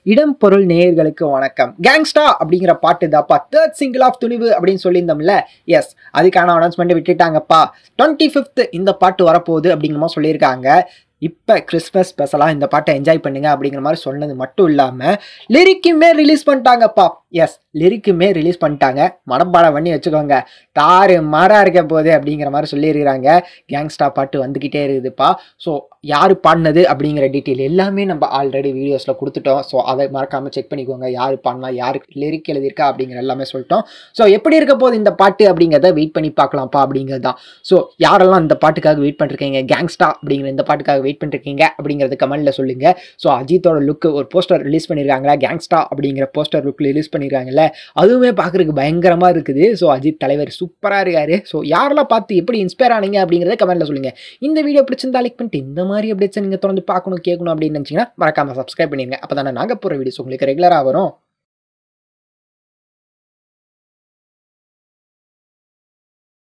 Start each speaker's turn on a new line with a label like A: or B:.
A: இடம் பொருள் நேயர்களுக்கு வணக்கம் கேங்ஸ்டா அப்படிங்கிற பாட்டு தாப்பா தேர்ட் சிங்கிள் ஆஃப் துணிவு அப்படின்னு சொல்லியிருந்தோம்ல எஸ் அதுக்கான அனௌன்ஸ்மெண்ட் விட்டுட்டாங்கப்பா டுவெண்ட்டி ஃபிஃப்த் இந்த பாட்டு வரப்போகுது அப்படிங்கிற மாதிரி சொல்லியிருக்காங்க இப்போ கிறிஸ்மஸ் ஸ்பெஷலாக இந்த பாட்டை என்ஜாய் பண்ணுங்க அப்படிங்கிற மாதிரி சொன்னது மட்டும் இல்லாமல் லிரிக்குமே ரிலீஸ் பண்ணிட்டாங்கப்பா எஸ் லிரிக்குமே ரிலீஸ் பண்ணிட்டாங்க மனப்பாடம் பண்ணி வச்சுக்கோங்க தாறு மாறா இருக்க போகுது அப்படிங்கிற மாதிரி சொல்லியிருக்கிறாங்க கேங்ஸ்டா பாட்டு வந்துக்கிட்டே இருக்குதுப்பா ஸோ யார் பாடினது அப்படிங்கிற டீட்டெயில் எல்லாமே நம்ம ஆல்ரெடி வீடியோஸில் கொடுத்துட்டோம் ஸோ அதை மறக்காமல் செக் பண்ணிக்கோங்க யார் பாடினா யாருக்கு லிரிக் எழுதியிருக்கா அப்படிங்கிற எல்லாமே சொல்லிட்டோம் ஸோ எப்படி இருக்க போகுது இந்த பாட்டு அப்படிங்கிறத வெயிட் பண்ணி பார்க்கலாம்ப்பா அப்படிங்கிறது தான் ஸோ யாரெல்லாம் இந்த பாட்டுக்காக வெயிட் பண்ணிருக்கீங்க கேங்ஸ்டா அப்படிங்கிற இந்த பாட்டுக்காக வெயிட் பண்ணிருக்கீங்க அப்படிங்கிறது கமெண்ட்டில் சொல்லுங்கள் ஸோ அஜித்தோட லுக்கு ஒரு போஸ்டர் ரிலீஸ் பண்ணியிருக்காங்களா கேங்ஸ்டா அப்படிங்கிற போஸ்டர் லுக் ரிலீஸ் பண்ணியிருக்காங்கல்ல அதுவுமே பார்க்குறதுக்கு பயங்கரமாக இருக்குது ஸோ அஜித் தலைவர் சூப்பராக இருக்காரு ஸோ யாரெல்லாம் பார்த்து எப்படி இன்ஸ்பயர் ஆனீங்க அப்படிங்கிறத கமெண்ட்டில் சொல்லுங்கள் இந்த வீடியோ பிடிச்சிருந்தா லைக் பண்ணிட்டு இந்த மாதிரி அப்டேட்ஸ் நீங்கள் தொடர்ந்து பார்க்கணும் கேட்கணும் அப்படின்னு நினச்சிங்கன்னா மறக்காமல் சப்ஸ்கிரைப் பண்ணிடுங்க அப்போ தானே நாங்கள் போகிற வீடியோஸ் உங்களுக்கு ரெகுலராக வரும்